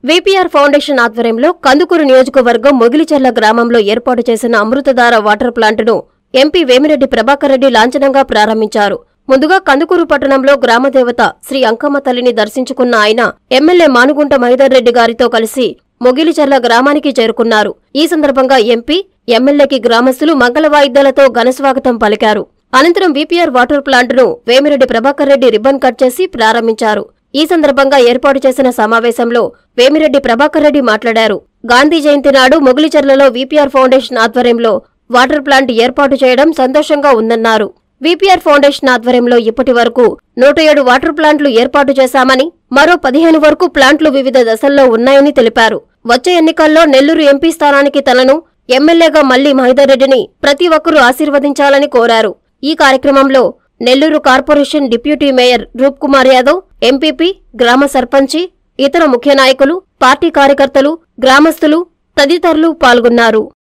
VPR foundation ఆధ్వర్యంలో కందుకూరు నియోజకవర్గం మొగిలిచెర్ల గ్రామంలో ఏర్పాటు చేసిన అమృతధార వాటర్ ప్లాంటును ఎంపీ వేమిరెడ్డి ప్రభాకర్ రెడ్డి లాంఛనంగా ప్రారంభించారు ముందుగా కందుకూరు పట్టణంలో గ్రామదేవత శ్రీ అంకమ్మ తల్లిని దర్శించుకున్న ఆయన ఎమ్మెల్యే మానుగుంట మహిదర్ రెడ్డి గారితో కలిసి మొగిలిచెర్ల గ్రామానికి చేరుకున్నారు ఈ సందర్భంగా ఎంపీ ఎమ్మెల్యేకి గ్రామస్తులు మంగళ వాయిద్యాలతో ఘనస్వాగతం పలికారు అనంతరం విపిఆర్ వాటర్ ప్లాంటును వేమిరెడ్డి ప్రభాకర్ రెడ్డి రిబ్బన్ కట్ చేసి ప్రారంభించారు ఈ సందర్భంగా ఏర్పాటు చేసిన సమావేశంలో వేమిరెడ్డి ప్రభాకర్ రెడ్డి మాట్లాడారు గాంధీ జయంతి నాడు మొగిలిచెర్లలో విపిఆర్ ఫౌండేషన్ ఆధ్వర్యంలో వాటర్ ప్లాంట్ ఏర్పాటు చేయడం సంతోషంగా ఉందన్నారు విపిఆర్ ఫౌండేషన్ ఆధ్వర్యంలో ఇప్పటి వరకు నూట ఏడు వాటర్ ప్లాంట్లు ఏర్పాటు చేశామని మరో పదిహేను వరకు ప్లాంట్లు వివిధ దశల్లో ఉన్నాయని తెలిపారు వచ్చే ఎన్నికల్లో నెల్లూరు ఎంపీ స్థానానికి తనను ఎమ్మెల్యేగా మళ్లీ మహిదర్ రెడ్డిని ప్రతి ఒక్కరూ ఆశీర్వదించాలని కోరారు ఈ కార్యక్రమంలో Nellore corporation deputy mayor Roop Kumar Yadav MPP గ్రామ సర్పంచి ఇతర ముఖ్య నాయకులు పార్టీ కార్యకర్తలు గ్రామస్తులు తదితరులు పాల్గొన్నారు